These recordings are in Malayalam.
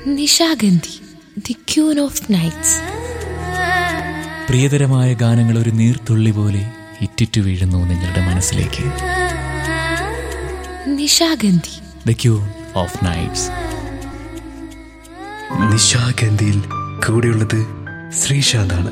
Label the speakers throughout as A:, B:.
A: Nishagandhi the queen of nights
B: പ്രിയതരമായ ഗാനങ്ങൾ ഒരു നീർത്തുള്ളി പോലെ ഇറ്റിറ്റു വീഴുന്നു നിങ്ങളുടെ മനസ്സിലേക്ക്
A: Nishagandhi
B: the queen of nights
C: നിശാഗന്ധിയിൽ കൂടെയുള്ളത് ശ്രീശാന്താണ്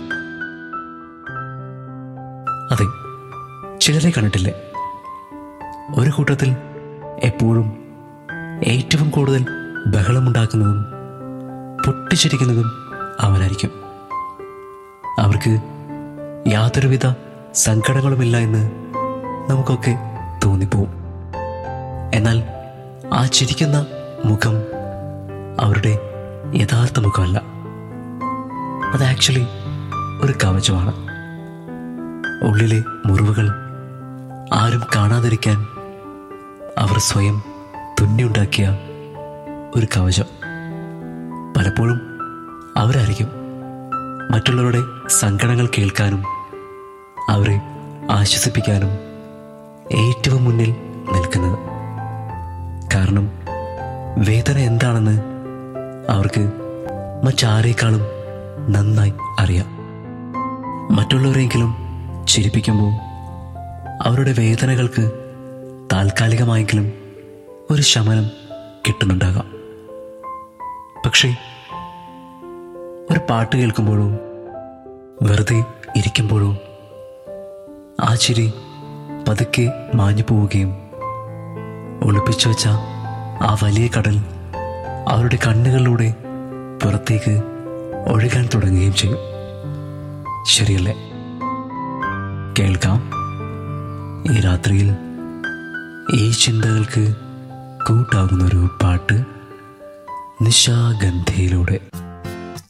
C: അതെ ചിലരെ കണ്ടിട്ടില്ലേ ഒരു കൂട്ടത്തിൽ എപ്പോഴും ഏറ്റവും കൂടുതൽ ബഹളമുണ്ടാക്കുന്നതും പൊട്ടിച്ചിരിക്കുന്നതും അവനായിരിക്കും അവർക്ക് യാതൊരുവിധ സങ്കടങ്ങളുമില്ല എന്ന് നമുക്കൊക്കെ തോന്നിപ്പോവും എന്നാൽ ആ ചിരിക്കുന്ന മുഖം അവരുടെ യഥാർത്ഥ മുഖമല്ല അത് ആക്ച്വലി ഒരു കവചമാണ് ഉള്ളിലെ മുറിവുകൾ ആരും കാണാതിരിക്കാൻ അവർ സ്വയം തുന്നിയുണ്ടാക്കിയ ഒരു കവചം പലപ്പോഴും അവരായിരിക്കും മറ്റുള്ളവരുടെ സങ്കടങ്ങൾ കേൾക്കാനും അവരെ ആശ്വസിപ്പിക്കാനും ഏറ്റവും മുന്നിൽ നിൽക്കുന്നത് കാരണം വേദന എന്താണെന്ന് അവർക്ക് മറ്റാരേക്കാളും നന്നായി അറിയാം മറ്റുള്ളവരെങ്കിലും ചിരിപ്പിക്കുമ്പോൾ അവരുടെ വേദനകൾക്ക് താൽക്കാലികമായെങ്കിലും ഒരു ശമനം കിട്ടുന്നുണ്ടാകാം പക്ഷേ ഒരു പാട്ട് കേൾക്കുമ്പോഴോ വെറുതെ ഇരിക്കുമ്പോഴോ ആ ചിരി പതുക്കെ മാഞ്ഞു പോവുകയും ഒളിപ്പിച്ചു വെച്ച ആ വലിയ കടൽ അവരുടെ കണ്ണുകളിലൂടെ പുറത്തേക്ക് ഒഴുകാൻ തുടങ്ങുകയും ചെയ്യും ശരിയല്ലേ കേൾക്കാം ഈ രാത്രിയിൽ ഈ ചിന്തകൾക്ക് കൂട്ടാകുന്ന ഒരു പാട്ട് നിശാഗന്ധിയിലൂടെ